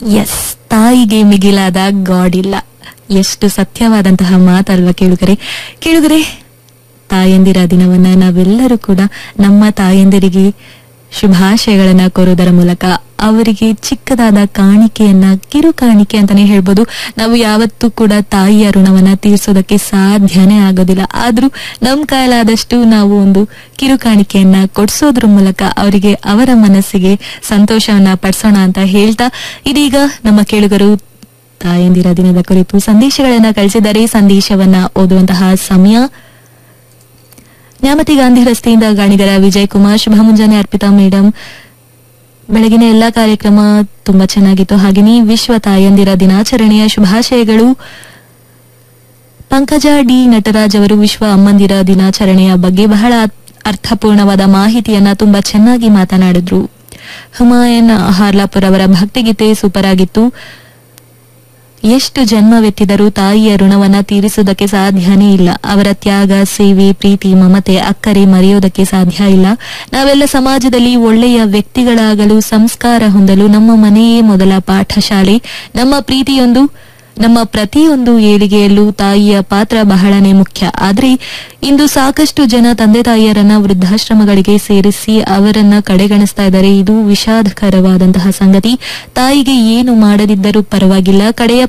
S ತಾಯಿಗೆ ಮಿಗಿಲಾದ god ಇಲ್ಲ ಎಷ್ಟು ಸತ್ಯವಾದಂತಹ ಮಾತಲ್ವಾ ಕೇಳುಗರೆ ಕೇಳುಗರೆ ತಾಯಂದಿರ ದಿನವನ್ನ ನಾವೆಲ್ಲರೂ ಕೂಡ ನಮ್ಮ ತಾಯಂದಿರಿಗೆ ಶುಭಾಶಯಗಳನ್ನ ಕೋರುವುದರ ಮೂಲಕ ಅವರಿಗೆ ಚಿಕ್ಕದಾದ ಕಾಣಿಕೆಯನ್ನ ಕಿರು ಕಾಣಿಕೆ ಅಂತಾನೆ ಹೇಳ್ಬೋದು ನಾವು ಯಾವತ್ತೂ ಕೂಡ ತಾಯಿಯ ಋಣವನ್ನ ತೀರಿಸೋದಕ್ಕೆ ಸಾಧ್ಯನೇ ಆಗೋದಿಲ್ಲ ಆದ್ರೂ ನಮ್ ಕೈಲಾದಷ್ಟು ನಾವು ಒಂದು ಕಿರು ಕಾಣಿಕೆಯನ್ನ ಕೊಡಿಸೋದ್ರ ಮೂಲಕ ಅವರಿಗೆ ಅವರ ಮನಸ್ಸಿಗೆ ಸಂತೋಷವನ್ನ ಪಡಿಸೋಣ ಅಂತ ಹೇಳ್ತಾ ಇದೀಗ ನಮ್ಮ ಕೇಳುಗರು ತಾಯಂದಿರ ದಿನದ ಕುರಿತು ಸಂದೇಶಗಳನ್ನ ಕಳಿಸಿದ್ದಾರೆ ಸಂದೇಶವನ್ನ ಓದುವಂತಹ ಸಮಯ ನ್ಯಾಮತಿ ಗಾಂಧಿ ರಸ್ತೆಯಿಂದ ಗಾಣಿಗರ ವಿಜಯ್ ಕುಮಾರ್ ಶುಭ ಮುಂಜಾನೆ ಅರ್ಪಿತಾ ಮೇಡಮ್ ಬೆಳಗಿನ ಎಲ್ಲಾ ಕಾರ್ಯಕ್ರಮ ತುಂಬಾ ಚೆನ್ನಾಗಿತ್ತು ಹಾಗೆಯೇ ವಿಶ್ವ ತಾಯಂದಿರ ದಿನಾಚರಣೆಯ ಶುಭಾಶಯಗಳು ಪಂಕಜ ಡಿ ನಟರಾಜ್ ಅವರು ವಿಶ್ವ ಅಮ್ಮಂದಿರ ದಿನಾಚರಣೆಯ ಬಗ್ಗೆ ಬಹಳ ಅರ್ಥಪೂರ್ಣವಾದ ಮಾಹಿತಿಯನ್ನ ತುಂಬಾ ಚೆನ್ನಾಗಿ ಮಾತನಾಡಿದ್ರು ಹುಮಾಯನ್ ಹಾರ್ಲಾಪುರ್ ಅವರ ಭಕ್ತಿಗೀತೆ ಸೂಪರ್ ಆಗಿತ್ತು ಎಷ್ಟು ಜನ್ಮವೆತ್ತಿದರೂ ತಾಯಿಯ ಋಣವನ್ನ ತೀರಿಸುವುದಕ್ಕೆ ಸಾಧ್ಯನೇ ಇಲ್ಲ ಅವರ ತ್ಯಾಗ ಸೇವೆ ಪ್ರೀತಿ ಮಮತೆ ಅಕ್ಕರೆ ಮರೆಯೋದಕ್ಕೆ ಸಾಧ್ಯ ಇಲ್ಲ ನಾವೆಲ್ಲ ಸಮಾಜದಲ್ಲಿ ಒಳ್ಳೆಯ ವ್ಯಕ್ತಿಗಳಾಗಲು ಸಂಸ್ಕಾರ ಹೊಂದಲು ನಮ್ಮ ಮನೆಯೇ ಮೊದಲ ಪಾಠಶಾಲೆ ನಮ್ಮ ಪ್ರೀತಿಯೊಂದು ನಮ್ಮ ಪ್ರತಿಯೊಂದು ಏಳಿಗೆಯಲ್ಲೂ ತಾಯಿಯ ಪಾತ್ರ ಬಹಳನೇ ಮುಖ್ಯ ಆದ್ರೆ ಇಂದು ಸಾಕಷ್ಟು ಜನ ತಂದೆ ತಾಯಿಯರನ್ನ ವೃದ್ಧಾಶ್ರಮಗಳಿಗೆ ಸೇರಿಸಿ ಅವರನ್ನ ಕಡೆಗಣಿಸ್ತಾ ಇದ್ದಾರೆ ಇದು ವಿಷಾದಕರವಾದಂತಹ ಸಂಗತಿ ತಾಯಿಗೆ ಏನು ಮಾಡದಿದ್ದರೂ ಪರವಾಗಿಲ್ಲ ಕಡೆಯ